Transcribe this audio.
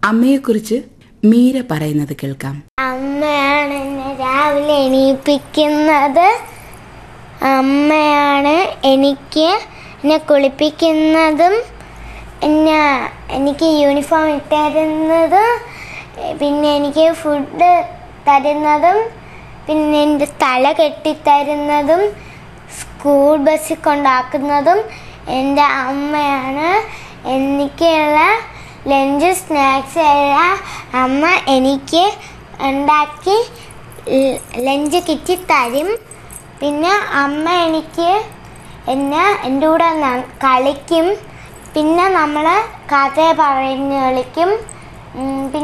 അമ്മയെക്കുറിച്ച് മീര പറയുന്നത് കേൾക്കാം അമ്മയാണ് എന്നെ രാവിലെ എണീപ്പിക്കുന്നത് അമ്മയാണ് എനിക്ക് എന്നെ കുളിപ്പിക്കുന്നതും എന്നെ എനിക്ക് യൂണിഫോം ഇട്ടുതരുന്നത് പിന്നെ എനിക്ക് ഫുഡ് തരുന്നതും പിന്നെ എൻ്റെ തല കെട്ടിത്തരുന്നതും സ്കൂൾ ബസ്സിൽ കൊണ്ടാക്കുന്നതും എൻ്റെ അമ്മയാണ് എനിക്കുള്ള ലഞ്ച് സ്നാക്സ് എല്ലാം അമ്മ എനിക്ക് ഉണ്ടാക്കി ല- ലഞ്ച് കിറ്റി തരും പിന്നെ അമ്മ എനിക്ക് എന്നെ എൻ്റെ കൂടെ ന- കളിക്കും പിന്നെ നമ്മൾ കഥ പറഞ്ഞ് കളിക്കും ഉം, പിന്നെ